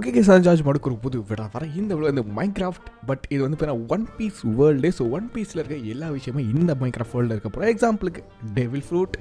okay சஞ்சாஜ் மடுக்கு ஒரு புது விடா வர இந்த விட இந்த மைன்கிராஃப்ட் பட் இது வந்து பார்த்தீங்கன்னா one piece world so one பீஸில் இருக்க எல்லா விஷயமே இந்த மைன்கிராஃப்ட் வேர்ல்டில் இருக்க போகிறோம் எக்ஸாம்பிளுக்கு டெவில் ஃப்ரூட்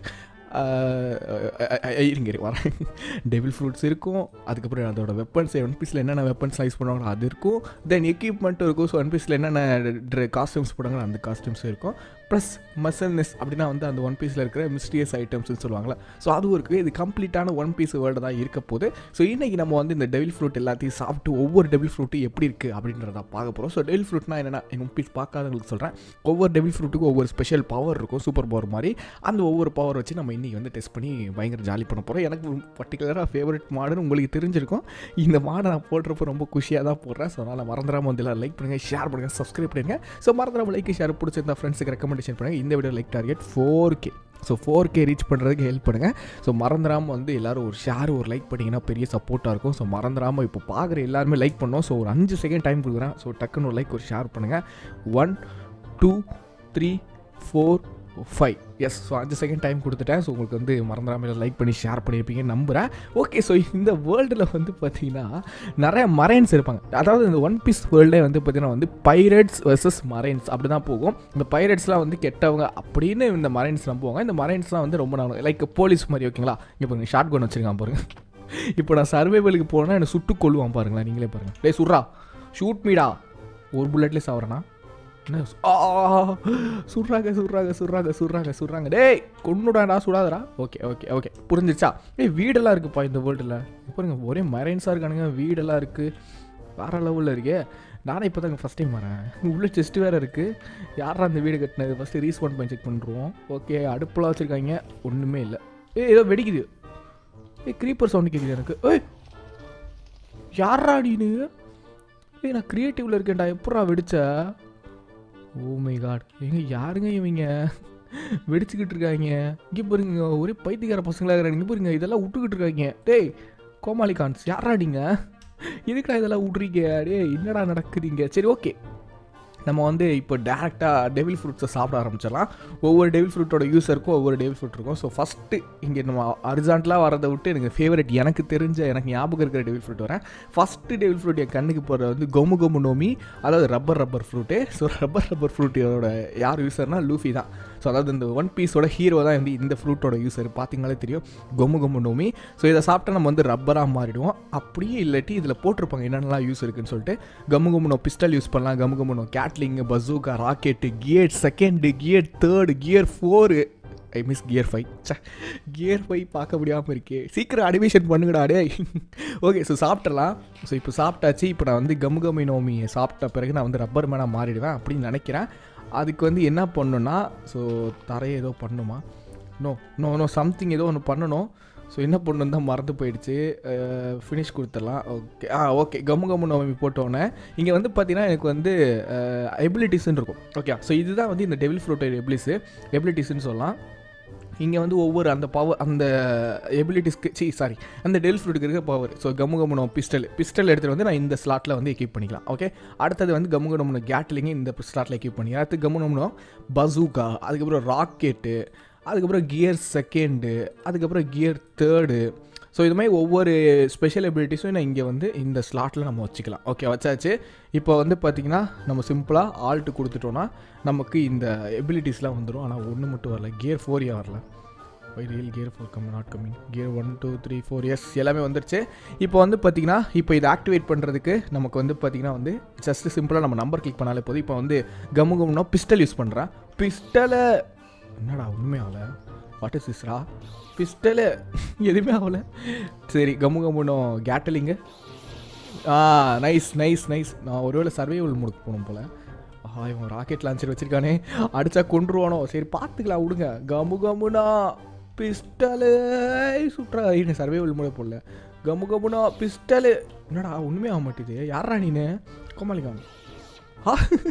இருங்க இரு, வரேன் டெவில் ஃப்ரூட்ஸ் இருக்கும் அதுக்கப்புறம் அதோட வெப்பன்ஸ் ஒன் பீஸில் என்னென்ன வெப்பன்ஸ் யூஸ் பண்ணுவாங்களோ அது இருக்கும் தென் எக்யூப்மெண்ட்டும் இருக்கும் ஸோ ஒன் பீஸில் என்னென்ன காஸ்டியூம்ஸ் போடுறாங்களோ அந்த காஸ்டியூம்ஸும் இருக்கும் ப்ளஸ் மசல்னஸ் அப்படின்னா வந்து அந்த ஒன் பீஸில் இருக்கிற மிஸ்டீரியஸ் ஐட்டம்ஸ்னு சொல்லுவாங்களே ஸோ அதுவும் இருக்குது இது கம்ப்ளீட்டான ஒன் பீஸ் வேர்ல்டு தான் இருக்க போகுது ஸோ இன்றைக்கி நம்ம வந்து இந்த டெவில் ஃப்ரூட் எல்லாத்தையும் சாப்பிட்டு ஒவ்வொரு டெவில் ஃப்ரூட்டும் எப்படி இருக்குது அப்படின்றத பார்க்க போகிறோம் ஸோ டெவில் ஃப்ரூட்னா என்னென்னா ஒன் பீஸ் பார்க்காதவங்களுக்கு சொல்கிறேன் ஒவ்வொரு டெவில் ஃப்ரூட்டுக்கும் ஒவ்வொரு ஸ்பெஷல் பவர் இருக்கும் சூப்பர் பவர் மாதிரி அந்த ஒவ்வொரு பவர் வச்சு நம்ம இன்றைக்கி வந்து டெஸ்ட் பண்ணி பயங்கர ஜாலி பண்ண போகிறோம் எனக்கு பர்டிகுலராக ஃபேவரட் மாடுன்னு உங்களுக்கு தெரிஞ்சிருக்கும் இந்த மாடை நான் போடுறப்போ ரொம்ப குஷியாக தான் போடுறேன் ஸோ அதனால் மறந்துடாமல் வந்து எல்லாம் லைக் பண்ணுங்கள் ஷேர் பண்ணுங்கள் சப்ஸ்கிரைப் பண்ணுங்கள் ஸோ மறந்துடாமல் லைக் ஷேர் பிடிச்சிருந்தா ஃப்ரெண்ட்ஸுக்கு ரெக்கமெண்டேஷன் பண்ணுங்கள் இந்த video like target four K so four K reach பண்ணுறதுக்கு ஹெல்ப் பண்ணுங்கள் ஸோ மறந்துடாமல் வந்து எல்லோரும் ஒரு ஷேர் ஒரு லைக் பண்ணிங்கன்னா பெரிய சப்போர்ட்டாக இருக்கும் ஸோ மறந்துடாமல் இப்போ பார்க்குற எல்லாருமே லைக் பண்ணோம் ஸோ ஒரு அஞ்சு செகண்ட் டைம் கொடுக்குறேன் ஸோ டக்குன்னு ஒரு லைக் ஒரு ஷேர் பண்ணுங்கள் one two three four five yes so அஞ்சு செகண்ட் டைம் கொடுத்துட்டேன் ஸோ உங்களுக்கு வந்து மறந்துடாமல் லைக் பண்ணி ஷேர் பண்ணியிருப்பீங்கன்னு நம்புகிறேன் ஓகே ஸோ இந்த வேர்ல்டில் வந்து பார்த்தீங்கன்னா நிறைய மரைன்ஸ் இருப்பாங்க அதாவது இந்த ஒன் பீஸ் வேர்ல்டே வந்து பார்த்தீங்கன்னா வந்து பைரட்ஸ் வர்சஸ் மரைன்ஸ் அப்படி தான் போகும் இந்த பைரட்ஸ்லாம் வந்து கெட்டவங்க அப்படின்னு இந்த மரைன்ஸ் நம்புவாங்க இந்த மரைன்ஸ்லாம் வந்து ரொம்ப நாள் லைக் போலீஸ் மாதிரி ஓகேங்களா இப்போ பாருங்க ஷார்ட் கன் வச்சுருக்கான் பாருங்க இப்போ நான் சர்வைவலுக்கு போனால் என்னை சுட்டு கொள்ளுவான் பாருங்களேன் நீங்களே பாருங்கள் டேய் சுட்றா ஷூட் மீடா ஒரு புல்லட்லேயே சாவறேனா என்ன சு- ஆ சுடுறாங்க சுடுறாங்க சுடுறாங்க சுடுறாங்க சுடுறாங்க டேய் கொன்னுடாடா சுடாதடா ஓகே ஓகே ஓகே புரிஞ்சிருச்சா ஏய் வீடெல்லாம் இருக்குப்பா இந்த வேர்ல்டில் பாருங்க ஒரே மரைன்ஸாக இருக்கானுங்க வீடெல்லாம் இருக்குது வேறு லெவலில் இருக்கே நானே இப்போ தாங்க ஃபஸ்ட் டைம் வரேன் உள்ள செஸ்ட் வேறு இருக்குது யாரா அந்த வீடு கட்டினது ஃபஸ்ட்டு ரீஸ்பாண்ட் பண்ணி செக் பண்ணுறோம் ஓகே அடுப்பெல்லாம் வச்சுருக்காங்க ஒன்றுமே இல்லை ஏய் ஏதோ வெடிக்குது ஏய் க்ரீப்பர் சவுண்டு கேட்குது எனக்கு ஏய் யாரா நீனு ஏய் நான் க்ரியேட்டிவில் இருக்கேன்டா எப்படா வெடிச்ச ஓ மை காட் எங்க யாருங்க இவங்க வெடிச்சுக்கிட்டு இருக்காங்க இங்கே பாருங்க ஒரே பைத்தியக்கார பசங்களா இருக்கிறாங்க இங்கே பாருங்க இதெல்லாம் விட்டுக்கிட்டு இருக்காங்க டேய் கோமாளி கான்ஸ் யாரா நீங்க எதுக்குடா இதெல்லாம் விட்றீங்க டேய் என்னடா நடக்குறீங்க சரி ஓகே நம்ம வந்து இப்போ டேரெக்டாக டெவில் ஃப்ரூட்ஸை சாப்பிட ஆரம்பிச்சிடலாம் ஒவ்வொரு டெவில் ஃப்ரூட்டோட யூஸ் இருக்கும் ஒவ்வொரு டெவில் ஃப்ரூட் இருக்கும் ஸோ ஃபஸ்ட்டு இங்கே நம்ம அரிசான்ட்லாம் வரதை விட்டு எனக்கு ஃபேவரட் எனக்கு தெரிஞ்ச எனக்கு ஞாபகம் இருக்கிற டெவில் ஃப்ரூட் வரேன் ஃபஸ்ட்டு டெவில் ஃப்ரூட் என் கண்ணுக்கு போகிற வந்து கொமு கொமு நோமி அதாவது rubber rubber fruit so rubber rubber ஃப்ரூட்டோட யார் யூஸர்னா லூஃபி தான் ஸோ அதாவது இந்த ஒன் பீஸோட ஹீரோ தான் வந்து இந்த ஃப்ரூட்டோட யூஸர் பார்த்தீங்களே தெரியும் கொமு கொமு நோமி ஸோ இதை சாப்பிட்டா நம்ம வந்து ரப்பராக மாறிடுவோம் அப்படியே இல்லாட்டி இதில் போட்டிருப்பாங்க என்னென்னலாம் யூஸ் இருக்குன்னு சொல்லிட்டு கம்மு கம்முனோ பிஸ்டல் யூஸ் பண்ணலாம் கம்மு கம்முனோ gatling bazooka rocket gear second gear third gear four I miss gear five சே கியர் ஃபைவ் பார்க்க முடியாமல் இருக்கே சீக்கிரம் அனிமேஷன் பண்ணுங்கடா டே ஓகே ஸோ சாப்பிட்றலாம் ஸோ இப்போ சாப்பிட்டாச்சு இப்போ நான் வந்து கம்மு கம்மி நோமியை சாப்பிட்ட பிறகு நான் வந்து ரப்பர் மேனாக மாறிடுவேன் அப்படின்னு நினைக்கிறேன் அதுக்கு வந்து என்ன பண்ணணும்னா ஸோ தரையை ஏதோ பண்ணுமா நோ நோ நோ சம்திங் ஏதோ ஒன்று பண்ணணும் ஸோ என்ன பண்ணணும் தான் மறந்து போயிடுச்சு ஃபினிஷ் கொடுத்துடலாம் ஓகே ஆ ஓகே கம்மு கம்மு நோமி போட்டோன்னே இங்கே வந்து பார்த்தீங்கன்னா எனக்கு வந்து எபிலிட்டிஸ்ன்னு இருக்கும் ஓகே ஸோ இதுதான் வந்து இந்த டெவில் ஃப்ரூட்டோட எபிலிஸு எபிலிட்டிஸ்ன்னு சொல்லலாம் இங்கே வந்து ஒவ்வொரு அந்த பவர் அந்த எபிலிட்டிஸ்க்கு சி சாரி அந்த டெல் ஃப்ரூட்டுக்கு இருக்க பவர் ஸோ கம்மு கம்முனோ பிஸ்டல் பிஸ்டல் எடுத்துகிட்டு வந்து நான் இந்த ஸ்லாட்டில் வந்து எக்யூப் பண்ணிக்கலாம் ஓகே அடுத்தது வந்து கம்மு கம்முனோ கேட்லிங்க இந்த ஸ்லாட்டில் எக்யூப் பண்ணிக்கலாம் அடுத்து கம்மு கம்முனோ பசூக்கா அதுக்கப்புறம் ராக்கெட்டு அதுக்கப்புறம் கியர் செகண்டு அதுக்கப்புறம் கியர் தேர்டு ஸோ இது மாதிரி ஒவ்வொரு ஸ்பெஷல் எபிலிட்டிஸும் நான் இங்கே வந்து இந்த ஸ்லாட்டில் நம்ம வச்சுக்கலாம் ஓகே வச்சாச்சு இப்போ வந்து பார்த்திங்கன்னா நம்ம சிம்பிளாக ஆல்ட்டு கொடுத்துட்டோன்னா நமக்கு இந்த எபிலிட்டிஸ்லாம் வந்துடும் ஆனால் ஒன்று மட்டும் வரல கியர் ஃபோர் ஏன் வரல real gear four come not coming gear one two three four yes எல்லாமே வந்துருச்சு இப்போ வந்து பார்த்திங்கன்னா இப்போ இதை ஆக்டிவேட் பண்ணுறதுக்கு நமக்கு வந்து பார்த்திங்கன்னா வந்து ஜஸ்ட் சிம்பிளாக நம்ம நம்பர் கிளிக் பண்ணாலே போதும் இப்போ வந்து கம்மு கம்முனா பிஸ்டல் யூஸ் பண்ணுறேன் பிஸ்டலை என்னடா ஒன்றுமே ஆகல வாட் இஸ் இஸ்ரா பிஸ்டலு எதுவுமே ஆகல சரி கம்மு கம்முனோ கேட்டலிங்கு ஆ நைஸ் நைஸ் நைஸ் நான் ஒருவேளை சர்வைவல் முடுக்கு போகணும் போல் ஆஹா இவன் ராக்கெட் லான்ச்சர் வச்சிருக்கானே அடிச்சா கொண்டுருவானோ சரி பார்த்துக்கலாம் விடுங்க கமு கமுனா பிஸ்டலு சுட்றா இன்னும் சர்வைவல் முறை போடல கமு கமுனா பிஸ்டலு என்னடா ஒன்றுமே ஆக மாட்டேது யாரா நீனு கோமாளிக்கான் ஆ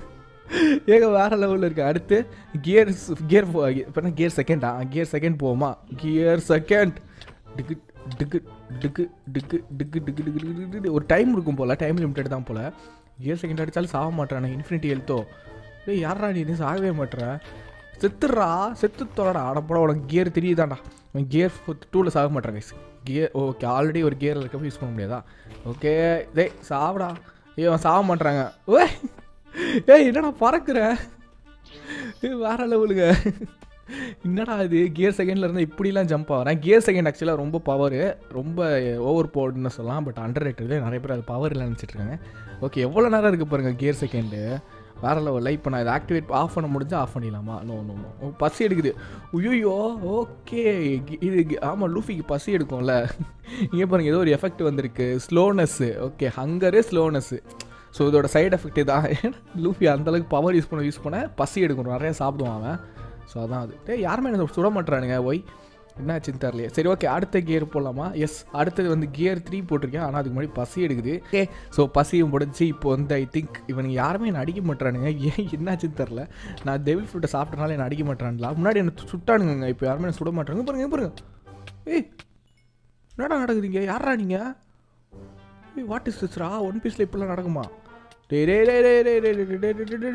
ஏக வேறு லெவலில் இருக்குது அடுத்து கியர் கியர் இப்போ என்ன கியர் செகண்டா கியர் செகண்ட் போவோமா கியர் செகண்ட் டிக்கு டிக்கு டிக்கு டிக்கு டிக்கு டிக்கு டிக்கு டிக்கு டிக்கு ஒரு டைம் இருக்கும் போல் டைம் லிமிட்டட் தான் போல் கியர் செகண்ட் அடித்தாலும் சாக மாட்டேறானே இன்ஃபினிட்டி ஹெல்த்தோ டேய் யாரா நீ இன்னும் சாகவே மாட்டேற செத்துடுறா செத்து தொலைடா அடப்பட உனக்கு கியர் தெரியுதாண்டா அவன் கியர் டூவில் சாக மாட்டேன் கைஸ் கியர் ஓகே ஆல்ரெடி ஒரு கியரில் இருக்கப்ப யூஸ் பண்ண முடியாதா ஓகே டேய் சாவடா ஏய் அவன் சாக மாட்றாங்க ஓய் ஏய் என்னடா பறக்குற ஏய், வேற லெவலுங்க என்னடா இது கியர் செகண்டில் இருந்தால் இப்படிலாம் ஜம்ப் ஆகிறேன் கியர் செகண்ட் ஆக்சுவலாக ரொம்ப பவர் ரொம்ப ஓவர் போர்டுன்னு சொல்லலாம் பட் அண்டர் ரேட்டட் நிறைய பேர் அது பவர் இல்லை நினச்சிட்டு இருக்காங்க ஓகே எவ்வளோ நேரம் இருக்குது பாருங்கள் கியர் செகண்டு வேற லெவலில் இப்போ நான் இதை ஆக்டிவேட் ஆஃப் பண்ண முடிஞ்சா ஆஃப் பண்ணிடலாமா நோ நோ நோ பசி எடுக்குது ஐயோ ஓகே இது ஆமாம் லூஃபிக்கு பசி எடுக்கும்ல இங்கே பாருங்க ஏதோ ஒரு எஃபெக்ட் வந்திருக்கு slowness okay hunger slowness so இதோட சைடு எஃபெக்ட் தான் லூஃபி அந்தளவுக்கு பவர் யூஸ் பண்ண யூஸ் பண்ண பசி எடுக்கும் நிறைய சாப்பிடுவான் அவன் ஸோ அதான் அது டேய் யாருமே என்ன சுட மாட்டுறானுங்க ஒய் என்னாச்சுன்னு தெரியலையே சரி ஓகே அடுத்த கியர் போடலாமா எஸ் அடுத்தது வந்து கியர் த்ரீ போட்டிருக்கேன் ஆனால் அதுக்கு முன்னாடி பசி எடுக்குது ஓகே ஸோ பசியும் முடிஞ்சு இப்போ வந்து ஐ திங்க் இவனுங்க யாருமே என்ன அடிக்க மாட்டானுங்க ஏன் என்னாச்சுன்னு தெரில நான் டெவில் ஃப்ரூட்டை சாப்பிட்டனால என்ன அடிக்க மாட்டான்ல முன்னாடி என்ன சுட்டானுங்க இப்போ யாருமே என்ன சுட மாட்டாங்க பாருங்க பாருங்க ஏய் என்னடா நடக்குதுங்க யாரா நீங்கள் ஏய் வாட் இஸ் திஸ்ரா ஒன் பீஸில் இப்படிலாம் நடக்குமா டே டே டே டே டே டே டே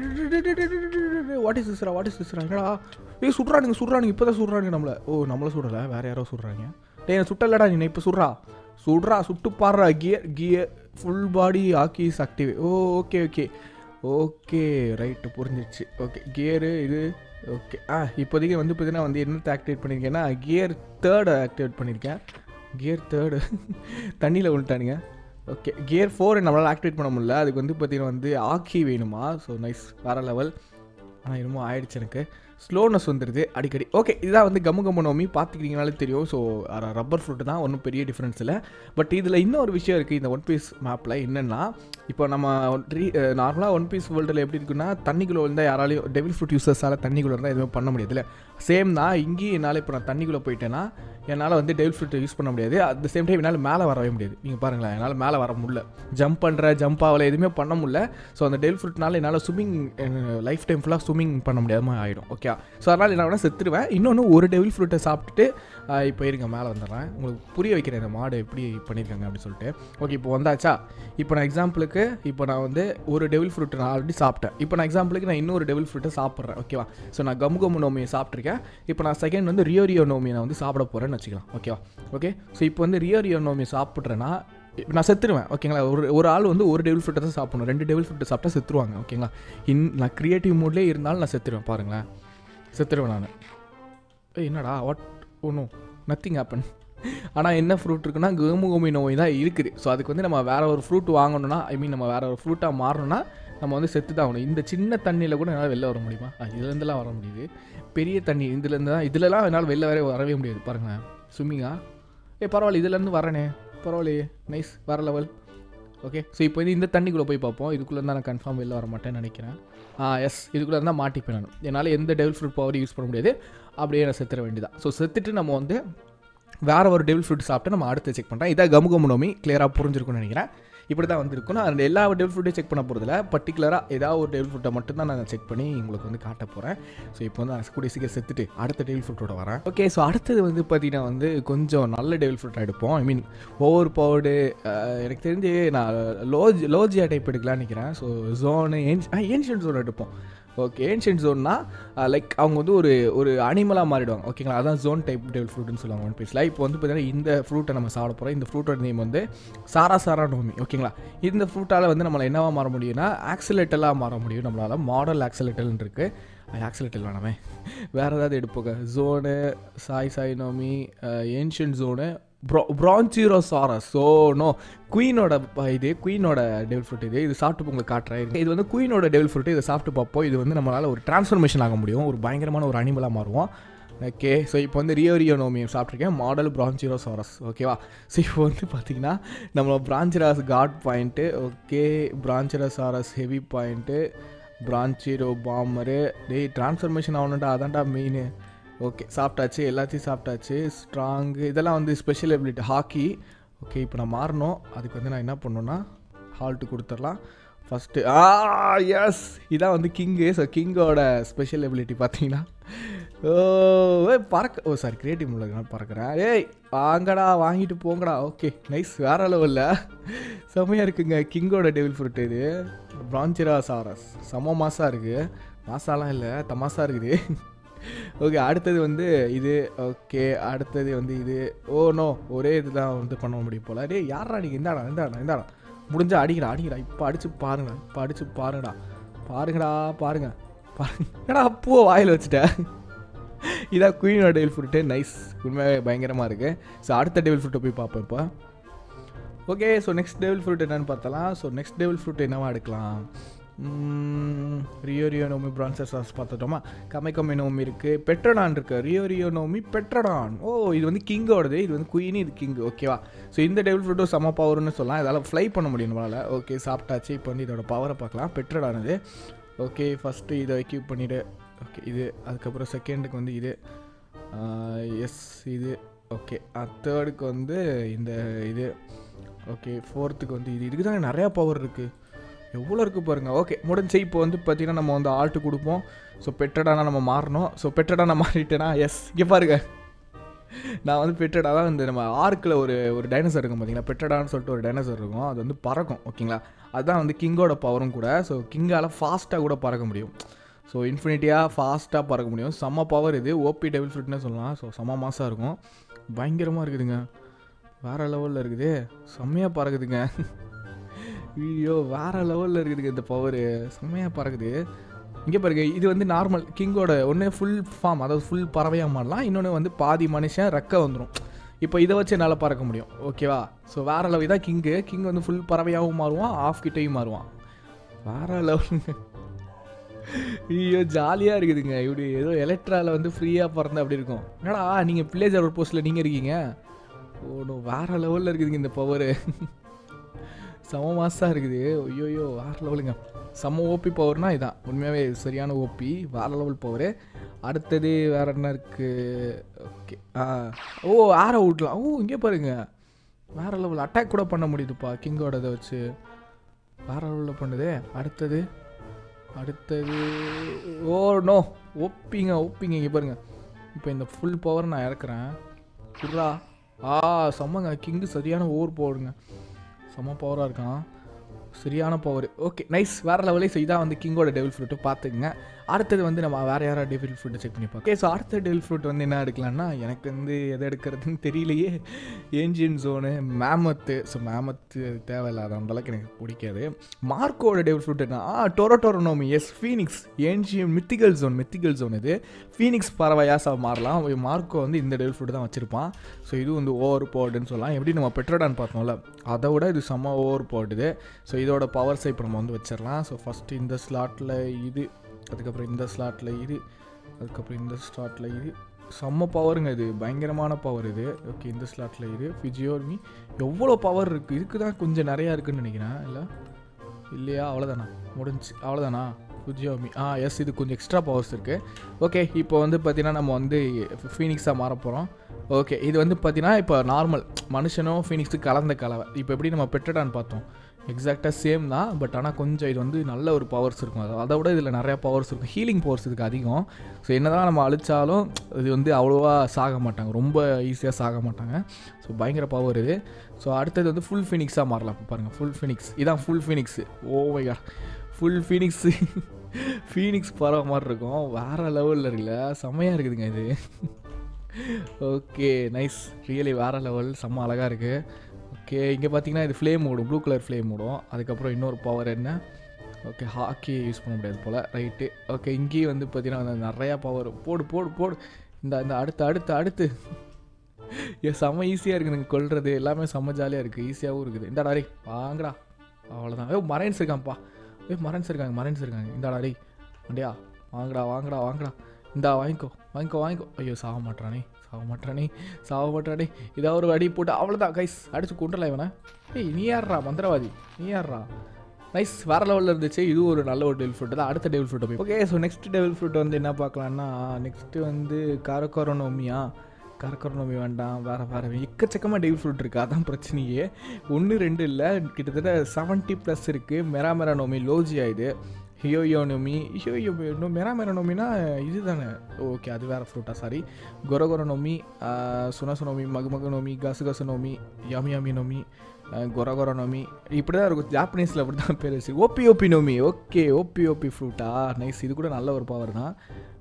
டே வாட் இஸ் திஸ்ரா வாட் இஸ் திஸ்ரா என்னடா ஏய் சுடுறானுங்க சுடுறானுங்க இப்போ தான் சுடுறானுங்க நம்மளை ஓ நம்மளை சுடலை வேறு யாரோ சுடுறாங்க டேய் நான் சுட்டலடா நீ இப்போ சுடுறா சுடுறா சுட்டு பாடுறா கியர் கியர் ஃபுல் பாடி ஆக்கிஸ் ஆக்டிவ் ஓ ஓகே ஓகே ஓகே ரைட்டு புரிஞ்சிடுச்சு ஓகே கியரு இது ஓகே ஆ இப்போதைக்கு வந்து பார்த்தீங்கன்னா வந்து என்னத்தை ஆக்டிவேட் பண்ணியிருக்கேன்னா கியர் தேர்டை ஆக்டிவேட் பண்ணியிருக்கேன் கியர் தேர்டு தண்ணியில் விழுட்டானுங்க ஓகே கியர் ஃபோர் நம்மளால் ஆக்டிவேட் பண்ண முடியல அதுக்கு வந்து பார்த்தீங்கன்னா வந்து ஆக்கி வேணுமா ஸோ நைஸ் வேறு லெவல் ஆனால் என்னமோ ஆயிடுச்சு எனக்கு ஸ்லோனஸ் வந்துடுது அடிக்கடி ஓகே இதுதான் வந்து கம்மு கம்மு நோமி பார்த்துக்கிட்டீங்கனாலே தெரியும் ஸோ ரப்பர் ஃப்ரூட் தான் ஒன்றும் பெரிய டிஃப்ரென்ஸ் இல்லை பட் இதில் இன்னொரு விஷயம் இருக்குது இந்த ஒன் பீஸ் மேப்பில் என்னென்னா இப்போ நம்ம ரீ நார்மலாக ஒன் பீஸ் வேர்ல்டில் எப்படி இருக்குன்னா தண்ணிக்குள்ளே இருந்தால் யாராலையும் டெவில் ஃப்ரூட் யூசர்ஸால் தண்ணிக்குள்ளே இருந்தால் எதுவுமே பண்ண முடியாதுல்ல சேம் தான் இங்கேயும் என்னால் இப்போ நான் தண்ணிக்குள்ளே போயிட்டேன்னா என்னால் வந்து டெவில் ஃப்ரூட்டை யூஸ் பண்ண முடியாது அட் த சேம் டைம் என்னால் மேலே வரவே முடியாது நீங்கள் பாருங்களேன் என்னால் மேலே வர முடியல ஜம்ப் பண்ணுற ஜம்ப் ஆகல எதுவுமே பண்ண முடியல ஸோ அந்த டெவில் ஃப்ரூட்னால என்னால் ஸ்விம்மிங் லைஃப் டைம் ஃபுல்லாக ஸ்விம்மிங் பண்ண முடியாமல் ஆகிடும் ஓகே ஸோ அதனால் என்ன வேணால் செத்துருவேன் இன்னொன்று ஒரு டெவில் ஃப்ரூட்டை சாப்பிட்டுட்டு ஆஹ், இப்போ இருங்க மேலே வந்துடுறேன் உங்களுக்கு புரிய வைக்கிறேன் இந்த மாடு எப்படி பண்ணியிருக்காங்க அப்படின்னு சொல்லிட்டு ஓகே இப்போ வந்தாச்சா இப்போ நான் எக்ஸாம்பிளுக்கு இப்போ நான் வந்து ஒரு டெவில் ஃப்ரூட் நான் ஆல்ரெடி சாப்பிட்டேன் இப்போ நான் எக்ஸாம்பிளுக்கு நான் இன்னொரு டெவில் ஃப்ரூட்டை சாப்பிட்றேன் ஓகேவா ஸோ நான் கம் கம்மு நோமியை சாப்பிட்ருக்கேன் இப்போ நான் செகண்ட் வந்து ரியோ ரியோ நோமியை நான் வந்து சாப்பிட போகிறேன்னு வச்சுக்கலாம் ஓகேவா ஓகே ஸோ இப்போ வந்து ரியோ ரியோ நோமி சாப்பிட்றேன்னா இப்ப நான் செத்துருவேன் ஓகேங்களா ஒரு ஒரு ஆள் வந்து ஒரு டெவில் ஃப்ரூட்டை தான் சாப்பிடணும் ரெண்டு டெவில் ஃப்ரூட்டை சாப்பிட்டா செத்துருவாங்க ஓகேங்களா இன் நான் க்ரியேட்டிவ் மூட்லேயே இருந்தாலும் நான் செத்துருவேன் பாருங்களேன் செத்துருவேன் நான் ஏய் என்னடா வாட் ஒன்றும் நத்திங் ஹேப்பன் ஆனால் என்ன ஃப்ரூட் இருக்குன்னா கோமு கோமி நோய் தான் இருக்குது ஸோ அதுக்கு வந்து நம்ம வேறு ஒரு ஃப்ரூட் வாங்கணும்னா ஐ மீன் நம்ம வேறு ஒரு ஃப்ரூட்டாக மாறணும்னா நம்ம வந்து செத்து தான் ஆகணும் இந்த சின்ன தண்ணியில் கூட என்னால் வெளில வர முடியுமா ஆ, இதுலேருந்துலாம் வர முடியுது பெரிய தண்ணி இதுலேருந்து தான் இதுலலாம் என்னால் வெளில வர வரவே முடியாது பாருங்களேன் ஸ்விம்மிங்கா ஏ பரவாயில்ல இதுலேருந்து வரேனே பரவாயில்லையே நைஸ் வேறு லெவல் ஓகே ஸோ இப்போ வந்து இந்த தண்ணிக்குள்ளே போய் பார்ப்போம் இதுக்குள்ளே தான் நான் கன்ஃபார்ம் வெளில வர மாட்டேன்னு நினைக்கிறேன் ஆ எஸ் இதுக்குள்ளே இருந்தால் மாட்டிப்பேன் நான் என்னால் எந்த டெவில் ஃப்ரூட் பவர் யூஸ் பண்ண முடியாது அப்படியே நான் செத்துற வேண்டியதான் ஸோ செத்துட்டு நம்ம வந்து வேற ஒரு டெவில் ஃப்ரூட் சாப்பிட்டு நம்ம அடுத்து செக் பண்ணுறேன் இதான் கமு கமு நோமி கிளியராக புரிஞ்சிருக்கும்னு நினைக்கிறேன் இப்படி தான் வந்திருக்கும் நான் அந்த எல்லா டெவில் ஃப்ரூட்டையும் செக் பண்ண போகிறதில்ல பர்டிகுலராக ஏதாவது ஒரு டெவில் ஃப்ரூட்டை மட்டும் தான் நான் செக் பண்ணி உங்களுக்கு வந்து காட்ட போகிறேன் ஸோ இப்போ வந்து நான் கூடிய சீக்கிரம் செத்துட்டு அடுத்த டெவில் ஃப்ரூட்டோட வரேன் ஓகே ஸோ அடுத்தது வந்து பார்த்தீங்கன்னா வந்து கொஞ்சம் நல்ல டெவில் ஃப்ரூட் எடுப்போம் ஐ மீன் ஓவர் பவர்டு எனக்கு தெரிஞ்சு நான் லோஜ் லோஜியா டைப் எடுக்கலாம்னு நினைக்கிறேன் ஸோ ஜோனு ஏன்ஷ் ஏன்ஷியன் ஜோன் எடுப்போம் ஓகே ஏன்ஷியன் ஜோன்னா லைக் அவங்க வந்து ஒரு ஒரு அனிமலாக மாறிடுவாங்க ஓகேங்களா அதான் ஜோன் டைப் டெவில் ஃப்ரூட்னு சொல்லுவாங்க ஒன் பீஸில் இப்போ வந்து பார்த்தீங்கன்னா இந்த ஃப்ரூட்டை நம்ம சாப்பிட போகிறோம் இந்த ஃப்ரூட்டோட நேம் வந்து சாரா சாரா நோமி ஓகேங்களா இந்த ஃப்ரூட்டால் வந்து நம்மளை என்னவா மாற முடியும்னா ஆக்சிலேட்டலாக மாற முடியும் நம்மளால் மாடல் ஆக்சிலேட்டல்னு இருக்குது ஆக்சிலேட்டல் வேணாமே வேறு ஏதாவது எடுப்போங்க ஜோனு சாய் சாய் நோமி ஏன்ஷியன் ஜோனு ப்ரோ ப்ரான்சிரோசாரஸ் ஸோ நோ குயினோட இது குயினோட டெவில் ஃப்ரூட் இது இது சாப்பிட்டு உங்களுக்கு காட்டுறேன் இது வந்து குயினோட டெவில் ஃப்ரூட் இதை சாப்பிட்டு பார்ப்போம் இது வந்து நம்மளால் ஒரு டிரான்ஸ்ஃபர்மேஷன் ஆக முடியும் ஒரு பயங்கரமான ஒரு அனிமலாக மாறுவோம் ஓகே ஸோ இப்போ வந்து ரியோ ரியோ நோமியம் சாப்பிட்ருக்கேன் மாடல் பிரான்சிரோசாரஸ் ஓகேவா ஸோ இப்போ வந்து பார்த்தீங்கன்னா நம்ம பிரான்சிராஸ் காட் பாயிண்ட்டு ஓகே பிரான்சிரோசாரஸ் ஹெவி பாயிண்ட்டு பிரான்சிரோ பாமரு டேய் டிரான்ஸ்ஃபர்மேஷன் ஆகணுண்டா அதான்டா மெயின் ஓகே சாப்பிட்டாச்சு எல்லாத்தையும் சாப்பிட்டாச்சு ஸ்ட்ராங்கு இதெல்லாம் வந்து ஸ்பெஷல் எபிலிட்டி ஹாக்கி ஓகே இப்போ நான் மாறணும் அதுக்கு வந்து நான் என்ன பண்ணணும்னா ஹால்ட்டு கொடுத்துடலாம் ஃபஸ்ட்டு ஆ எஸ் இதான் வந்து கிங்கு ஸோ கிங்கோட ஸ்பெஷல் எபிலிட்டி பார்த்தீங்கன்னா ஓ ஏய், பறக்க ஓ சாரி கிரியேட்டிவ் நான் பறக்கிறேன் ஏய் வாங்கடா வாங்கிட்டு போங்கடா ஓகே நைஸ் வேற லெவலில் செம்மையாக இருக்குங்க கிங்கோட டெவில் ஃப்ரூட் இது பிரான்சிரா சாரஸ் செம்ம மாசாக இருக்குது மாசாலாம் இல்லை தமாசா இருக்குது ஓகே அடுத்தது வந்து இது ஓகே அடுத்தது வந்து இது ஓ நோ ஒரே இதுதான் வந்து பண்ண முடியும் போல டேய் யாரா நீங்கள் இந்தாடா இந்தாடா இந்தாடா முடிஞ்சா அடிக்கிறா அடிக்கிறா இப்போ அடிச்சு பாருங்கடா இப்போ அடிச்சு பாருங்கடா பாருங்கடா பாருங்க பாருங்க ஏடா அப்போ வாயில் வச்சுட்டேன் இதான் குயினோட டெவில் ஃப்ரூட்டு நைஸ் உண்மையாகவே பயங்கரமாக இருக்குது ஸோ அடுத்த டெவில் ஃப்ரூட்டை போய் பார்ப்போம் இப்போ okay so next devil fruit என்னன்னு பார்த்தலாம் ஸோ நெக்ஸ்ட் டெவில் ஃப்ரூட் என்னவா எடுக்கலாம் ரியோ ரியோ நோமி பிரான்சஸ் சாஸ் பார்த்துட்டோமா கமைக்கமை நோமி இருக்குது பெட்ரடான் இருக்குது ரியோ ரியோ நோமி பெட்ரடான் ஓ இது வந்து கிங்கோடது இது வந்து குயினி இது கிங் ஓகேவா ஸோ இந்த டெவில் ஃப்ரூட்டும் செம பவர்னு சொல்லலாம் இதால் ஃப்ளை பண்ண முடியும் நம்மளால் ஓகே சாப்பிட்டாச்சு இப்போ வந்து இதோட பவரை பார்க்கலாம் பெட்ரடான் இது ஓகே ஃபஸ்ட்டு இதை எக்யூப் பண்ணிவிடு ஓகே இது அதுக்கப்புறம் செகண்டுக்கு வந்து இது எஸ் இது ஓகே தேர்டுக்கு வந்து இந்த இது ஓகே ஃபோர்த்துக்கு வந்து இது இதுக்கு தானே நிறையா பவர் இருக்குது எவ்வளோ இருக்குது பாருங்கள் ஓகே முடிஞ்சு இப்போ வந்து பார்த்திங்கன்னா நம்ம வந்து ஆல்ட்டு கொடுப்போம் ஸோ பெட்டடானா நம்ம மாறணும் ஸோ பெட்டடானா மாறிட்டேனா எஸ் இங்கே பாருங்க நான் வந்து பெட்டடா தான் இந்த நம்ம ஆர்க்கில் ஒரு ஒரு டைனோசர் இருக்கும் பார்த்தீங்களா பெட்டடான்னு சொல்லிட்டு ஒரு டைனோசர் இருக்கும் அது வந்து பறக்கும் ஓகேங்களா அதுதான் வந்து கிங்கோட பவரும் கூட ஸோ கிங்கால் ஃபாஸ்ட்டாக கூட பறக்க முடியும் ஸோ இன்ஃபினிட்டியாக ஃபாஸ்ட்டாக பறக்க முடியும் செம்ம பவர் இது ஓபி டெபிள் ஃப்ரூட்னே சொல்லலாம் ஸோ செம்ம மாதம் இருக்கும் பயங்கரமாக இருக்குதுங்க வேறு லெவலில் இருக்குது செம்மையாக பறக்குதுங்க ஐயோ வேறு லெவலில் இருக்குதுங்க இந்த பவர் செம்மையாக பறக்குது இங்கே பாருங்க இது வந்து நார்மல் கிங்கோட ஒன்று ஃபுல் ஃபார்ம் அதாவது ஃபுல் பறவையாக மாறலாம் இன்னொன்று வந்து பாதி மனுஷன் ரெக்க வந்துடும் இப்போ இதை வச்சு என்னால் பறக்க முடியும் ஓகேவா ஸோ வேறு லெவல் இதான் கிங்கு கிங் வந்து ஃபுல் பறவையாகவும் மாறுவான் ஆஃப் கிட்டேயும் மாறுவான் வேறு லெவலுங்க ஐயோ ஜாலியாக இருக்குதுங்க இப்படி ஏதோ எலக்ட்ராவில் வந்து ஃப்ரீயாக பறந்து அப்படி இருக்கும் என்னடா நீங்கள் பிள்ளைஜ் அவுட் போஸ்ட்டில் நீங்கள் இருக்கீங்க ஓ வேறு லெவலில் இருக்குதுங்க இந்த பவரு செம மாசாக இருக்குது ஐயோயோ வேறு லெவலுங்க செம்ம ஓபி பவர்னா இதான் உண்மையாகவே சரியான ஓபி வேறு லெவல் பவரு அடுத்தது வேறு என்ன இருக்குது ஓகே ஆ ஓ ஆர விட்லாம் ஓ இங்கே பாருங்க வேறு லெவல் அட்டாக் கூட பண்ண முடியுதுப்பா கிங்கோட இதை வச்சு வேறு லெவலில் பண்ணுதே அடுத்தது அடுத்தது ஓ நோ ஒப்பிங்க ஒப்பிங்க இங்கே பாருங்க இப்போ இந்த ஃபுல் பவர் நான் இறக்குறேன் புர்ரா ஆ செம்மங்க கிங்கு சரியான ஓவர் போடுங்க செம்ம பவராக இருக்கான் சரியான பவர் ஓகே நைஸ் வேறு லெவலே ஸோ இதான் வந்து கிங்கோட டெவில் ஃப்ரூட்டு பார்த்துக்குங்க அடுத்தது வந்து நம்ம வேறு யாராவது டெவில் ஃப்ரூட்டை செக் பண்ணி பார்க்க ஓகே ஸோ அடுத்த டெவில் ஃப்ரூட் வந்து என்ன எடுக்கலாம்னா எனக்கு வந்து எதை எடுக்கிறதுன்னு தெரியலையே ஏஞ்சின் ஜோனு மேமத்து ஸோ மேமத்து தேவையில்லாத அந்த அளவுக்கு எனக்கு பிடிக்காது மார்க்கோட டெவில் ஃப்ரூட் என்ன ஆ டொரோட்டோரோனோமி எஸ் ஃபீனிக்ஸ் ஏன்ஜியம் மித்திகல் ஜோன் மித்திகல் ஜோன் இது ஃபீனிக்ஸ் பறவையாக மாறலாம் மார்க்கோ வந்து இந்த டெவில் ஃப்ரூட் தான் வச்சுருப்பான் ஸோ இது வந்து ஓவர் போர்டுன்னு சொல்லலாம் எப்படி நம்ம பெட்ரோடான் பார்த்தோம்ல அதை விட இது செம்ம ஓவர் போர்டுது ஸோ இதோட பவர் சைப் நம்ம வந்து வச்சிடலாம் ஸோ ஃபஸ்ட்டு இந்த ஸ்லாட்டில் இது அதுக்கப்புறம் இந்த ஸ்லாட்டில் இது அதுக்கப்புறம் இந்த ஸ்லாட்டில் இது செம்ம பவருங்க இது பயங்கரமான பவர் இது ஓகே இந்த ஸ்லாட்டில் இது ஃபிஜியோமி எவ்வளோ பவர் இருக்குது இதுக்கு தான் கொஞ்சம் நிறையா இருக்குன்னு நினைக்கிறேன் இல்லை இல்லையா அவ்வளோதானா முடிஞ்சு அவ்வளோதானா ஃபிஜியோமி ஆ எஸ் இது கொஞ்சம் எக்ஸ்ட்ரா பவர்ஸ் இருக்குது ஓகே இப்போ வந்து பார்த்தீங்கன்னா நம்ம வந்து ஃபீனிக்ஸாக மாற போகிறோம் ஓகே இது வந்து பார்த்தீங்கன்னா இப்போ நார்மல் மனுஷனும் ஃபீனிக்ஸு கலந்த கலவை இப்போ எப்படி நம்ம பெட்டடான்னு பார்த்தோம் எக்ஸாக்டாக சேம் தான் பட் ஆனால் கொஞ்சம் இது வந்து நல்ல ஒரு பவர்ஸ் இருக்கும் அது அதை விட இதில் நிறையா பவர்ஸ் இருக்கும் ஹீலிங் பவர்ஸ் இதுக்கு அதிகம் ஸோ என்ன தான் நம்ம அழிச்சாலும் இது வந்து அவ்வளோவா சாக மாட்டாங்க ரொம்ப ஈஸியாக சாக மாட்டாங்க ஸோ பயங்கர பவர் இது ஸோ அடுத்தது வந்து ஃபுல் ஃபினிக்ஸாக மாறலாம் இப்போ பாருங்கள் ஃபுல் ஃபினிக்ஸ் இதான் ஃபுல் ஃபினிக்ஸ் ஓவையா ஃபுல் ஃபீனிக்ஸு ஃபீனிக்ஸ் பறவை மாதிரி இருக்கும் வேறு லெவலில் இருக்குல்ல செம்மையாக இருக்குதுங்க இது ஓகே நைஸ் ரியலி வேறு லெவல் செம்ம அழகாக இருக்குது ஓகே இங்கே பார்த்தீங்கன்னா இது ஃப்ளேம் ஓடும் ப்ளூ கலர் ஃப்ளேம் ஓடும் அதுக்கப்புறம் இன்னொரு பவர் என்ன ஓகே ஹாக்கி யூஸ் பண்ண முடியாது போல் ரைட்டு ஓகே இங்கேயும் வந்து பார்த்தீங்கன்னா நிறையா பவர் போடு போடு போடு இந்த இந்த அடுத்து அடுத்து அடுத்து ஏ செம்ம ஈஸியாக இருக்குதுங்க கொல்றது எல்லாமே செம்ம ஜாலியாக இருக்குது ஈஸியாகவும் இருக்குது இந்த டாரி வாங்கடா அவ்வளோதான் ஏ மரைன்ஸ் இருக்கான்ப்பா ஏ மரைன்ஸ் இருக்காங்க மரைன்ஸ் இருக்காங்க இந்த டாரி வண்டியா வாங்கடா வாங்கடா வாங்கடா இந்தா வாங்கிக்கோ வாங்கிக்கோ வாங்கிக்கோ ஐயோ சாக மாட்டானே சாக மாட்டானே சாக மாட்டானே இதாக ஒரு அடி போட்டு அவ்வளோதான் கைஸ் அடிச்சு கொண்டுலாம் இவனை ஏய் நீ யார்றா மந்திரவாதி நீ யார்றா நைஸ் வேறு லெவலில் இருந்துச்சு இது ஒரு நல்ல ஒரு டெவில் ஃப்ரூட் தான் அடுத்த டெவில் ஃப்ரூட்டை போய் okay so next devil fruit வந்து என்ன பார்க்கலான்னா நெக்ஸ்ட்டு வந்து காரக்கோரனோமியா காரக்கோரனோமி வேண்டாம் வேறு வேறு எக்கச்சக்கமாக டெவில் ஃப்ரூட் இருக்குது அதான் பிரச்சனையே ஒன்று ரெண்டு இல்லை கிட்டத்தட்ட செவன்ட்டி ப்ளஸ் இருக்குது மெரா மெரானோமி லோஜியா இது ஹியோயோனோமி ஹியோயோ மெரா மெரானோமினா இது தானே ஓகே அது வேறு ஃப்ரூட்டா சாரி கொரகொரனோமி சுனசுனோமி மகுமகுனோமி கசுகசுனோமி யமியாமினோமி கொரகொரனோமி இப்படி தான் இருக்கும் ஜாப்பனீஸில் அப்படி தான் பேர் வச்சு ஓபி ஓபி நோமி ஓகே ஓபி ஓபி ஃப்ரூட்டா நைஸ் இது கூட நல்ல ஒரு பவர் தான்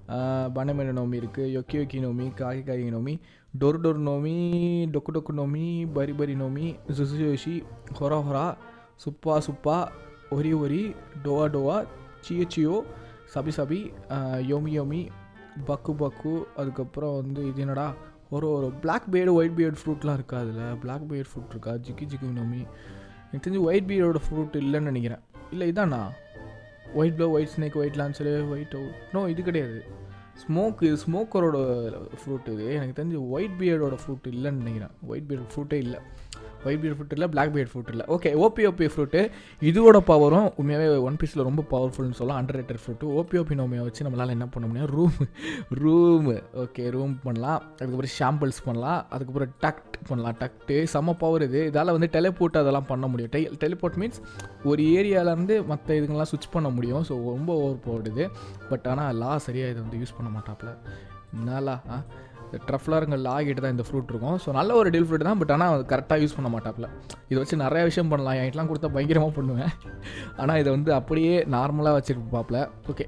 பனமென நோமி இருக்குது யொக்கி யொக்கி நோமி காகி காகி நோமி டொரு டொரு நோமி டொக்கு டொக்கு நோமி பரி பரி நோமி ஜுசு யோஷி ஹொரா ஹொரா சுப்பா சுப்பா ஒரி ஒரி டோவா டோவா சியோ சியோ சபி சபி யோமி யோமி பக்கு பக்கு அதுக்கப்புறம் வந்து இது என்னடா ஒரு ஒரு பிளாக் பியர்டு ஒயிட் பியர்டு ஃப்ரூட்லாம் இருக்கா அதில் பிளாக் பியர்ட் ஃப்ரூட் இருக்கா ஜிக்கி ஜிக்கி நோமி எனக்கு தெரிஞ்சு ஒயிட் பியர்டோட ஃப்ரூட் இல்லைன்னு நினைக்கிறேன் இல்லை இதாண்ணா white blow white snake white launcher white no இது கிடையாது ஸ்மோக் இது ஸ்மோக்கரோட ஃப்ரூட் இது எனக்கு தெரிஞ்சு ஒயிட் பியர்டோட ஃப்ரூட் இல்லைன்னு நினைக்கிறேன் ஒயிட் பியர்ட் ஃப்ரூட்டே இல்லை ஒயிட் பியர்ட் ஃப்ரூட் இல்லை பிளாக் பியர்ட் ஃப்ரூட் இல்லை ஓகே ஓபி ஓபி ஃப்ரூட்டு இதோட பவரும் உண்மையாகவே ஒன் பீஸில் ரொம்ப பவர்ஃபுல்னு சொல்லலாம் அண்டர் ரேட்டட் ஃப்ரூட்டு ஓபி ஓபி நோமியை வச்சு நம்மளால் என்ன பண்ண முடியும் ரூம் ரூமு ஓகே ரூம் பண்ணலாம் அதுக்கப்புறம் ஷாம்பிள்ஸ் பண்ணலாம் அதுக்கப்புறம் டக்ட் பண்ணலாம் டக்ட்டு செம்ம பவர் இது இதால் வந்து டெலிபோர்ட் அதெல்லாம் பண்ண முடியும் டெ டெலிபோர்ட் மீன்ஸ் ஒரு ஏரியாவிலேருந்து மற்ற இதுங்கெல்லாம் சுவிட்ச் பண்ண முடியும் ஸோ ரொம்ப ஓவர் போடுது பட் ஆனால் லா சரியாக இதை வந்து யூஸ் பண்ண மாட்டாப்புல என்னலா ஆ ட்ரஃப்லருங்கள் ஆகிட்டு தான் இந்த ஃப்ரூட் இருக்கும் ஸோ நல்ல ஒரு டீல் ஃப்ரூட் தான் பட் ஆனால் கரெக்டாக யூஸ் பண்ண மாட்டாப்புல இதை வச்சு நிறைய விஷயம் பண்ணலாம் என்கிட்டலாம் கொடுத்தா பயங்கரமாக பண்ணுவேன் ஆனால் இதை வந்து அப்படியே நார்மலாக வச்சுருப்பாப்புல ஓகே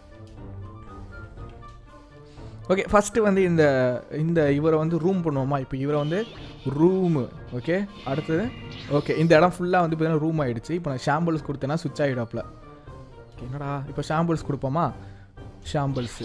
ஓகே ஃபஸ்ட்டு வந்து இந்த இந்த இவரை வந்து ரூம் பண்ணுவோமா இப்போ இவரை வந்து ரூமு ஓகே அடுத்தது ஓகே இந்த இடம் ஃபுல்லாக வந்து பார்த்தீங்கன்னா ரூம் ஆகிடுச்சு இப்போ நான் ஷாம்பிள்ஸ் கொடுத்தேன்னா சுவிட்ச் ஆகிடாப்புல என்னடா இப்போ ஷாம்பிள்ஸ் கொடுப்போமா ஷாம்பிள்ஸு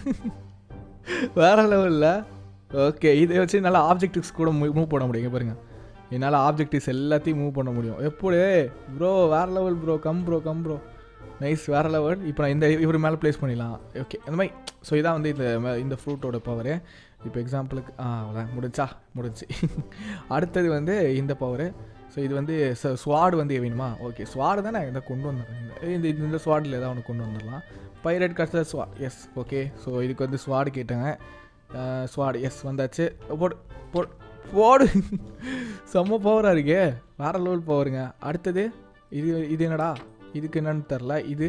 வேற லெவலில் ஓகே இதை வச்சு நல்லா ஆப்ஜெக்டிவ்ஸ் கூட மூவ் பண்ண முடியும் பாருங்கள் என்னால் ஆப்ஜெக்டிவ்ஸ் எல்லாத்தையும் மூவ் பண்ண முடியும் எப்படி ப்ரோ வேற level bro come bro come bro nice வேற லெவல் இப்போ நான் இந்த இவர் மேலே ப்ளேஸ் பண்ணிடலாம் ஓகே அந்த மாதிரி ஸோ இதான் வந்து இந்த இந்த ஃப்ரூட்டோட பவரு இப்போ எக்ஸாம்பிளுக்கு ஆ அவ்வளோதான் முடிஞ்சா முடிஞ்சு அடுத்தது வந்து இந்த பவரு ஸோ இது வந்து ஸ்வாடு வந்து வேணுமா ஓகே ஸ்வாடு தானே இதை கொண்டு வந்துடுறேன் இந்த இந்த ஸ்வாடில் ஏதாவது ஒன்று கொண்டு வந்துடலாம் பைரட் காஸ்டில் ஸ்வா எஸ் ஓகே ஸோ இதுக்கு வந்து ஸ்வாடு கேட்டாங்க ஸ்வாடு எஸ் வந்தாச்சு போடு போடு போடு செம்ம பவராக இருக்கே வேறு லெவல் பவருங்க அடுத்தது இது இது என்னடா இதுக்கு என்னன்னு தெரில இது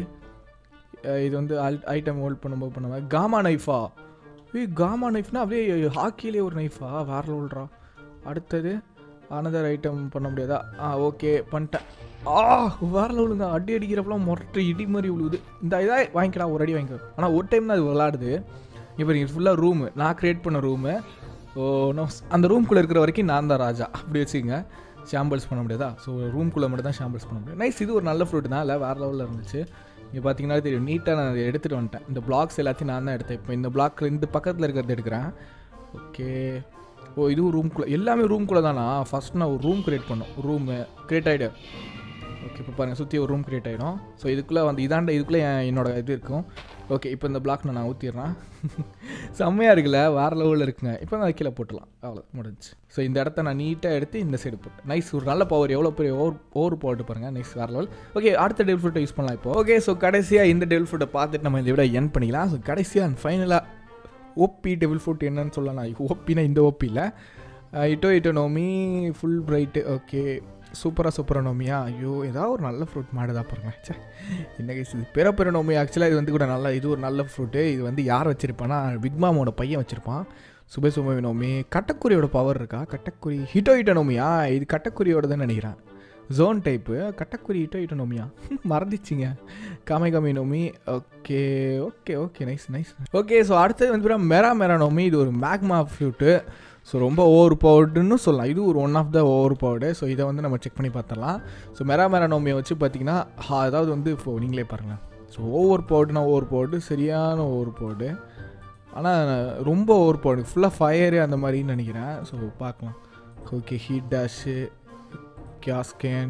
இது வந்து அல் ஐட்டம் ஹோல்ட் பண்ணும்போது பண்ணுவேன் காமா நைஃபா ஏய் காமா நைஃப்னா அப்படியே ஹாக்கிலே ஒரு நைஃபா வேறு லெவல்ரா அடுத்தது அனதர் ஐட்டம் பண்ண முடியாதா ஆ ஓகே பண்ணிட்டேன் ஆ வேற லெவலுங்க அடி அடிக்கிறப்பலாம் மொட்டை இடி மாதிரி விழுவுது இந்த இதாக வாங்கிக்கலாம் ஒரு அடி வாங்கிக்கலாம் ஆனால் ஒரு டைம் தான் அது விளாடுது இப்போ நீங்கள் ஃபுல்லாக ரூமு நான் க்ரியேட் பண்ண ரூமு ஓ நோ அந்த ரூம்குள்ளே இருக்கிற வரைக்கும் நான் தான் ராஜா அப்படி வச்சுக்கோங்க ஷாம்பிள்ஸ் பண்ண முடியாதா ஸோ ரூம்குள்ளே மட்டும் தான் ஷாம்பிள்ஸ் பண்ண முடியும் நைஸ் இது ஒரு நல்ல ஃப்ரூட் தான் இல்லை வேறு லெவலில் இருந்துச்சு இங்கே பார்த்தீங்கன்னா தெரியும் நீட்டாக நான் எடுத்துகிட்டு வந்துட்டேன் இந்த பிளாக்ஸ் எல்லாத்தையும் நான் தான் எடுத்தேன் இப்போ இந்த பிளாக் இந்த பக்கத்தில் இருக்கிறது எடுக்கிறேன் ஓகே ஓ இதுவும் ரூம்குள்ளே எல்லாமே ரூம்குள்ளே தானா ஃபஸ்ட் நான் ஒரு ரூம் க்ரியேட் பண்ணோம் ரூமு க்ரியேட் ஆகிடு ஓகே இப்போ பாருங்கள் சுற்றி ஒரு ரூம் க்ரியேட் ஆகிடும் ஸோ இதுக்குள்ளே வந்து இதாண்ட இதுக்குள்ளே என்னோட இது இருக்கும் ஓகே இப்போ இந்த பிளாக் நான் ஊற்றிடுறேன் செம்மையாக இருக்குல்ல வேறு லெவலில் இருக்குங்க இப்போ நான் கீழே போட்டுடலாம் அவ்வளோ முடிஞ்சு ஸோ இந்த இடத்த நான் நீட்டாக எடுத்து இந்த சைடு போட்டேன் நைஸ் ஒரு நல்ல பவர் எவ்வளோ பெரிய ஓவர் ஓவர் போட்டு பாருங்கள் நைஸ் வேறு லெவல் ஓகே அடுத்த டெல் ஃபுட்டை யூஸ் பண்ணலாம் இப்போ ஓகே ஸோ கடைசியாக இந்த டெல் ஃபுட்டை பார்த்துட்டு நம்ம இந்த விட என் பண்ணிக்கலாம் ஸோ கடைசியாக அண்ட் ஃபைனலாக ஓபி டெவில் ஃபுட் என்னன்னு சொல்லலாம் ஓப்பினா இந்த ஓப்பியில் இட்டோ இட்டோ நோமி ஃபுல் பிரைட்டு ஓகே சூப்பராக சூப்பராக நோமியா ஐயோ ஏதாவது ஒரு நல்ல ஃப்ரூட் மாடுதா பாருங்க சே என்ன கேஸ் இது பெற பெற நோமி ஆக்சுவலாக இது வந்து கூட நல்ல இது ஒரு நல்ல ஃப்ரூட்டு இது வந்து யார் வச்சுருப்பான்னா பிக்மாமோட பையன் வச்சுருப்பான் சுபே சுபவி நோமி கட்டக்குரியோட பவர் இருக்கா கட்டக்குரி ஹிட்டோ ஹிட்டோ நோமியா இது கட்டக்குரியோட தான் நினைக்கிறேன் ஜோன் டைப்பு கட்டக்குரி ஹிட்டோ ஹிட்டோ நோமியா மறந்துச்சிங்க காமை காமி நோமி okay okay okay nice nice okay so அடுத்தது வந்து மெரா மெரா நோமி இது ஒரு மேக்மா ஃப்ரூட்டு ஸோ ரொம்ப ஓவர் பவர்டுன்னு சொல்லலாம் இது ஒரு one of the overpowered so இதை வந்து நம்ம செக் பண்ணி பார்த்துடலாம் ஸோ மெரா மெரா நோமியை வச்சு பார்த்தீங்கன்னா அதாவது வந்து இப்போ நீங்களே பாருங்களேன் ஸோ ஓவர் பவர்டுனா ஓவர் பவர்டு சரியான ஓவர் பவர்டு ஆனால் ரொம்ப ஓவர் பவர்டு ஃபுல்லாக ஃபயரு அந்த மாதிரின்னு நினைக்கிறேன் ஸோ பார்க்கலாம் ஓகே ஹீட் டேஷு கியாஸ்கேன்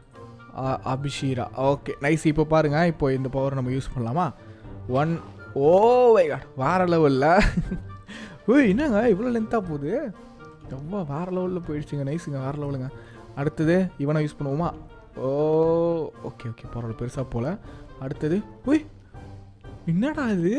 அபிஷீரா ஓகே நைஸ் இப்போ பாருங்கள் இப்போ இந்த பவர் நம்ம யூஸ் பண்ணலாமா ஒன் ஓ வை காட் வேறு லெவலில் ஓய் என்னங்க இவ்வளோ லென்த்தாக போகுது ரொம்ப வேறு லெவலில் போயிடுச்சுங்க நைஸுங்க வேறு லெவலுங்க அடுத்தது இவனை யூஸ் பண்ணுவோமா ஓ ஓகே ஓகே பரவாயில்ல பெருசாக போல் அடுத்தது ஓய் என்னடா இது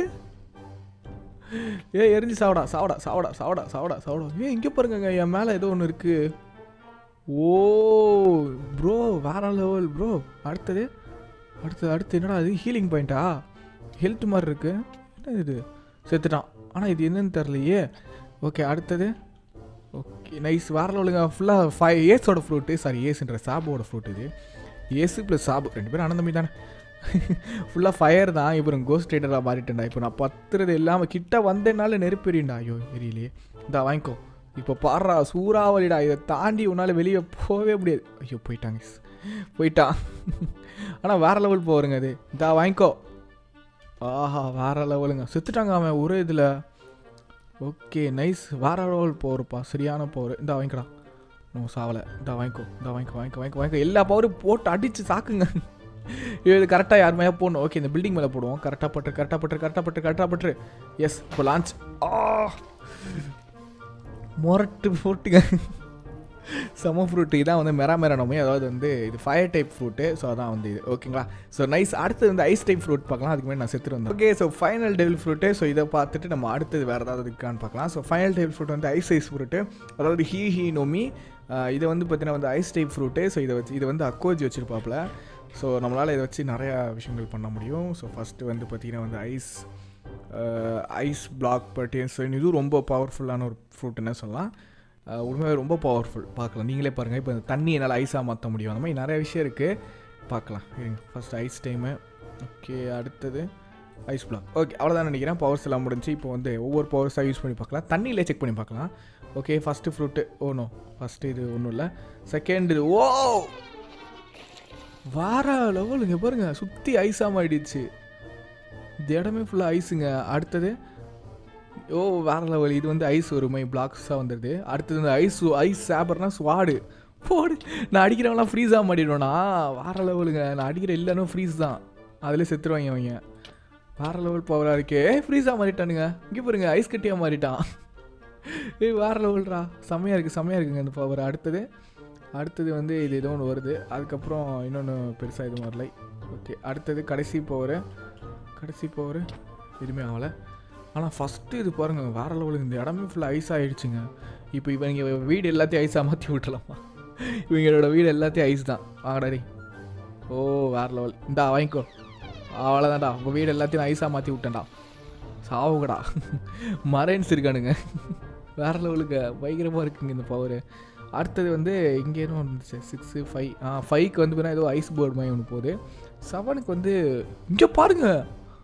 ஏ எரிஞ்சு சாவடா சாவடா சாவடா சாவடா சாவடா சாவடா ஏ இங்கே பாருங்கங்க என் மேலே ஏதோ ஒன்று இருக்குது ஓ ப்ரோ வேற லெவல் ப்ரோ அடுத்தது அடுத்தது அடுத்து என்னடா இது ஹீலிங் பாயிண்ட்டா ஹெல்த் மாதிரி இருக்கு என்ன இது செத்துட்டான் ஆனால் இது என்னன்னு தெரிலையே ஓகே அடுத்தது ஓகே நைஸ் வேற லெவலுங்க ஃபுல்லாக ஃபைவ் ஏஸோட ஃப்ரூட்டு சாரி ஏஸ்ன்ற சாபோட ஃப்ரூட் இது ஏசு ப்ளஸ் சாபு ரெண்டு பேரும் அனந்தமி தானே ஃபுல்லாக ஃபயர் தான் இப்போ கோஸ்ட் ரைடராக மாறிட்டேன்டா இப்போ நான் பத்துறது இல்லாமல் கிட்ட வந்தேனால நெருப்பெறியண்டா ஐயோ எரியலையே இந்தா வாங்கிக்கோ இப்போ பாடுறா சூறாவளிடா இதை தாண்டி உன்னால் வெளியே போகவே முடியாது ஐயோ போயிட்டாங்க போயிட்டான் ஆனால் வேறு லெவல் போகிறங்க அது இந்தா வாங்கிக்கோ ஆஹா வேற லெவலுங்க செத்துட்டாங்க அவன் ஒரே இதில் ஓகே நைஸ் வேற லெவல் போகிறப்பா சரியான போர் இந்த வாங்கிக்கடா நோ சாவலை இந்த வாங்கிக்கோ இந்த வாங்கிக்கோ வாங்கிக்கோ வாங்கிக்கோ வாங்கிக்கோ எல்லா பவரும் போட்டு அடித்து சாக்குங்க இது கரெக்டாக யார் மேலே போடணும் ஓகே இந்த பில்டிங் மேலே போடுவோம் கரெக்டாக பட்டு கரெக்டாக பட்டு கரெக்டாக பட்டு கரெக்டாக பட்டு எஸ் இப்போ லான்ச் ஆ மொரட்டு போட்டுங்க செம ஃப்ரூட்டு இதான் வந்து மெரா மெரனோமே அதாவது வந்து இது ஃபயர் டைப் ஃப்ரூட்டு ஸோ அதான் வந்து இது ஓகேங்களா ஸோ நைஸ் அடுத்தது வந்து ஐஸ் டைப் ஃப்ரூட் பார்க்கலாம் அதுக்கு முன்னாடி நான் செத்துட்டு வந்தேன் okay so final devil fruit so இதை பார்த்துட்டு நம்ம அடுத்தது வேறு ஏதாவது இருக்கான்னு பார்க்கலாம் ஸோ ஃபைனல் டெவில் ஃப்ரூட் வந்து ஐஸ் ஐஸ் ஃப்ரூட்டு அதாவது ஹீ ஹீ நோமி இது வந்து பார்த்தீங்கன்னா வந்து ஐஸ் டைப் ஃப்ரூட்டு ஸோ இதை வச்சு இது வந்து அக்கோஜி வச்சுருப்பாப்புல ஸோ நம்மளால் இதை வச்சு நிறையா விஷயங்கள் பண்ண முடியும் ஸோ ஃபஸ்ட்டு வந்து பார்த்திங்கன்னா வந்து ஐஸ் ஐஸ் பிளாக் பட்டியன்ஸ் இதுவும் ரொம்ப பவர்ஃபுல்லான ஒரு ஃப்ரூட்டுன்னு சொல்லலாம் உண்மையாக ரொம்ப பவர்ஃபுல் பார்க்கலாம் நீங்களே பாருங்கள் இப்போ இந்த தண்ணி என்னால் ஐஸாக மாற்ற முடியும் அந்த மாதிரி நிறைய விஷயம் இருக்குது பார்க்கலாம் ஃபஸ்ட் ஐஸ் டைமு ஓகே அடுத்தது ஐஸ் பிளாக் ஓகே அவ்வளோதான் நினைக்கிறேன் பவர்ஸ் எல்லாம் முடிஞ்சு இப்போ வந்து ஒவ்வொரு பவர்ஸாக யூஸ் பண்ணி பார்க்கலாம் தண்ணியிலே செக் பண்ணி பார்க்கலாம் okay first fruit oh no first இது ஒன்றும் இல்லை செகண்ட் இது ஓ வார லெவல் இங்கே பாருங்கள் சுற்றி ஐஸாக மாறிடுச்சு இந்த இடமே ஃபுல்லாக ஐஸுங்க அடுத்தது ஓ வேறு லெவல் இது வந்து ஐஸ் ஒரு மாதிரி பிளாக்ஸாக வந்துடுது அடுத்தது வந்து ஐஸ் ஐஸ் சாப்பர்னா ஸ்வாடு போடு நான் அடிக்கிறவங்களாம் ஃப்ரீஸாக மாட்டிடுவேண்ணா வேறு லெவலுங்க நான் அடிக்கிற இல்லைன்னா ஃப்ரீஸ் தான் அதில் செத்துருவாங்க அவங்க வேறு லெவல் பவராக இருக்கே ஃப்ரீஸாக மாறிட்டானுங்க இங்கே பாருங்க ஐஸ் கட்டியாக மாறிட்டான் ஏய் வேறு லெவல்ரா செம்மையாக இருக்குது செம்மையாக இருக்குங்க இந்த பவர் அடுத்தது அடுத்தது வந்து இது ஏதோ ஒன்று வருது அதுக்கப்புறம் இன்னொன்று பெருசாக எதுவும் வரலை ஓகே அடுத்தது கடைசி பவர் கடைசி பவர் எதுவுமே ஆகலை ஆனால் ஃபஸ்ட்டு இது பாருங்கள் வேறு லெவலுக்கு இந்த இடமே ஃபுல்லாக ஐஸ் ஆகிடுச்சுங்க இப்போ இவங்க வீடு எல்லாத்தையும் ஐஸாக மாற்றி விட்டலாமா இவங்களோட வீடு எல்லாத்தையும் ஐஸ் தான் வாங்கடாடி ஓ வேறு லெவல் இந்தா வாங்கிக்கோ அவ்வளோதான்டா உங்கள் வீடு எல்லாத்தையும் ஐஸாக மாற்றி விட்டேன்டா சாவுகடா மரைன்ஸ் இருக்கானுங்க வேறு லெவலுக்கு பயங்கரமாக இருக்குங்க இந்த பவர் அடுத்தது வந்து இங்கே ஏதோ வந்துச்சு சிக்ஸு ஃபைவ் ஆ ஃபைவ்க்கு வந்து பார்த்தீங்கன்னா ஏதோ ஐஸ் போர்டு மாதிரி ஒன்று போகுது செவனுக்கு வந்து இங்கே பாருங்கள்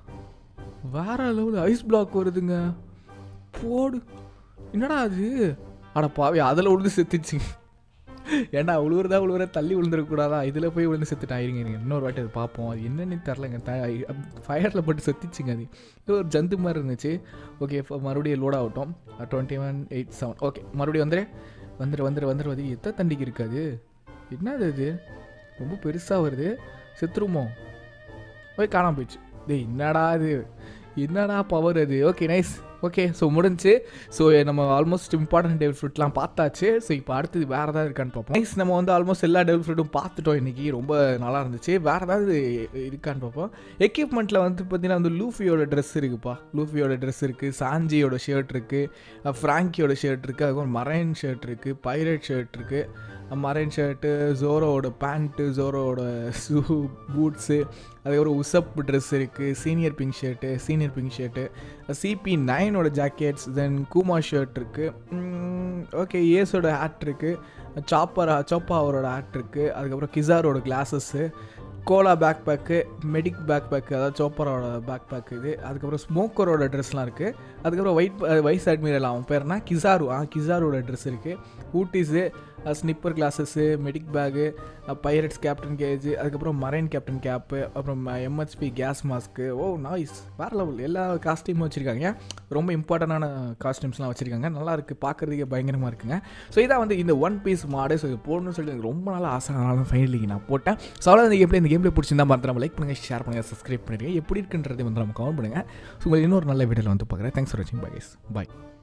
வேற லெவல் ஐஸ் பிளாக் வருதுங்க போடு என்னடா அது அட பாவி அதில் விழுந்து செத்துச்சு ஏன்டா உழுவுறதா உழுவுற தள்ளி விழுந்துடக்கூடாதா இதில் போய் விழுந்து செத்துட்டான் இருங்க இருங்க இன்னொரு வாட்டி அது பார்ப்போம் அது என்னன்னு தெரிலங்க த ஃபயரில் போட்டு செத்துச்சுங்க அது இது ஒரு ஜந்து மாதிரி இருந்துச்சு ஓகே இப்போ மறுபடியும் லோட் ஆகட்டும் twenty one eight seven okay மறுபடியும் வந்துடு வந்துடு வந்துடு வந்துடு வந்து எத்தனை தண்டிக்கு இருக்காது என்னது அது ரொம்ப பெருசாக வருது செத்துருமோ போய் காணாம போயிடுச்சு டேய் என்னடா இது என்னடா பவர் அது ஓகே நைஸ் ஓகே ஸோ முடிஞ்சு ஸோ நம்ம ஆல்மோஸ்ட் இம்பார்ட்டன்ட் டெவல் ஃப்ரூட்லாம் பார்த்தாச்சு ஸோ இப்போ அடுத்தது வேறு ஏதாவது இருக்கான்னு பார்ப்போம் நைஸ் நம்ம வந்து ஆல்மோஸ்ட் எல்லா டெவல் ஃப்ரூட்டும் பார்த்துட்டோம் இன்றைக்கி ரொம்ப நல்லா இருந்துச்சு வேறு ஏதாவது இருக்கான்னு பார்ப்போம் எக்யூப்மெண்ட்டில் வந்து பார்த்தீங்கன்னா வந்து லூஃபியோட ட்ரெஸ் இருக்குப்பா லூஃபியோட ட்ரெஸ் இருக்குது சாஞ்சியோட ஷர்ட் இருக்குது ஃப்ராங்கியோட ஷர்ட் இருக்குது அதுக்கப்புறம் மரைன் ஷர்ட் இருக்குது பைரட் ஷர்ட் இருக்குது மரைன் ஷர்ட்டு ஜோரோவோட பேண்ட்டு ஜோரோவோட ஷூ பூட்ஸு அதுக்கப்புறம் உசப் ட்ரெஸ் இருக்குது senior pink shirt senior pink shirt சிபி நைனோட ஜாக்கெட்ஸ் தென் கூமா ஷர்ட் இருக்குது ஓகே ஏஸோட ஹேட் இருக்குது சாப்பர் சோப்பா அவரோட ஹேட் இருக்குது அதுக்கப்புறம் கிசாரோட கிளாஸஸ்ஸு கோலா bag bag medic bag bag அதாவது சோப்பரோட பேக் பேக் இது அதுக்கப்புறம் ஸ்மோக்கரோட ட்ரெஸ்லாம் இருக்குது அதுக்கப்புறம் ஒயிட் வைஸ் அட்மிரல் அவன் பேர்னா கிசாரு ஆ கிசாரோட ட்ரெஸ் இருக்குது ஊட்டிஸு sniper glasses medic bag pirates captain கேஜ் அதுக்கப்புறம் மரைன் கேப்டன் கேப்பு அப்புறம் எம்ஹெச்பி கேஸ் மாஸ்க்கு ஓ நாய்ஸ் வேறு லெவல் எல்லா காஸ்டியூமும் வச்சுருக்காங்க ரொம்ப இம்பார்ட்டண்டான காஸ்டியூம்ஸ்லாம் வச்சுருக்காங்க நல்லா இருக்குது பார்க்குறதுக்கே பயங்கரமாக இருக்குங்க ஸோ இதான் வந்து இந்த ஒன் பீஸ் மாடு ஸோ இது போடணும்னு சொல்லிட்டு எனக்கு ரொம்ப நாள் ஆசை ஆனாலும் ஃபைனலி நான் போட்டேன் ஸோ அவ்வளோ இந்த கேம்ல இந்த கேம்ல பிடிச்சிருந்தா மறந்துடாம லைக் பண்ணுங்கள் ஷேர் பண்ணுங்கள் சப்ஸ்கிரைப் பண்ணிடுங்க எப்படி இருக்குன்றதை வந்து நம்ம கமெண்ட் பண்ணுங்கள் ஸோ உங்களுக்கு இன்னொரு நல்ல வீடியோவில் வந்து பார்க்குறேன் தேங்க்ஸ் ஃபார் வாட்சிங் பை பாய்